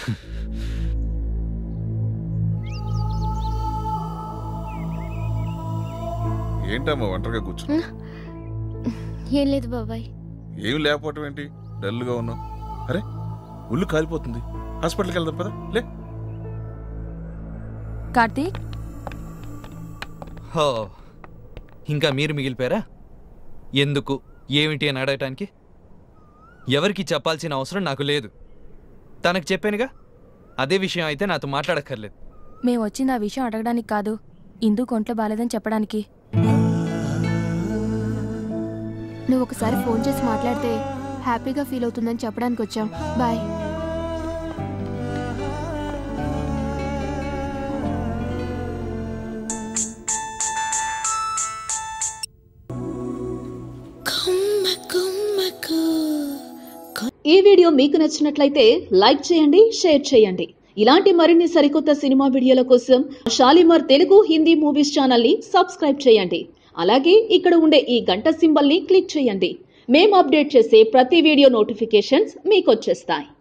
ఏంటమ్మా ఒంటరిగా కూర్చున్నా ఏం లేదు బాబాయ్ ఏమి లేకపోవటం ఏంటి డల్గా ఉన్నావు అరే ఉల్లు కాలిపోతుంది హాస్పిటల్కి వెళ్దాం పదా లే కార్తీక్ హో ఇంకా మీరు మిగిలిపోయారా ఎందుకు ఏమిటి అని అడగటానికి ఎవరికి చెప్పాల్సిన అవసరం నాకు లేదు తనకు చెప్పానుగా అదే విషయం అయితే నాతో మాట్లాడక్కర్లేదు మేము వచ్చింది ఆ విషయం అడగడానికి కాదు ఇందు కొంట్లో బాలేదని చెప్పడానికి నువ్వు ఒకసారి ఫోన్ చేసి మాట్లాడితే హ్యాపీగా ఫీల్ అవుతుందని చెప్పడానికి వచ్చాం బాయ్ ఈ వీడియో మీకు నచ్చినట్లయితే లైక్ చేయండి షేర్ చేయండి ఇలాంటి మరిన్ని సరికొత్త సినిమా వీడియోల కోసం షాలిమార్ తెలుగు హిందీ మూవీస్ ఛానల్ ని సబ్స్క్రైబ్ చేయండి అలాగే ఇక్కడ ఉండే ఈ గంట సింబల్ ని క్లిక్ చేయండి మేము అప్డేట్ చేసే ప్రతి వీడియో నోటిఫికేషన్స్ మీకు వచ్చేస్తాయి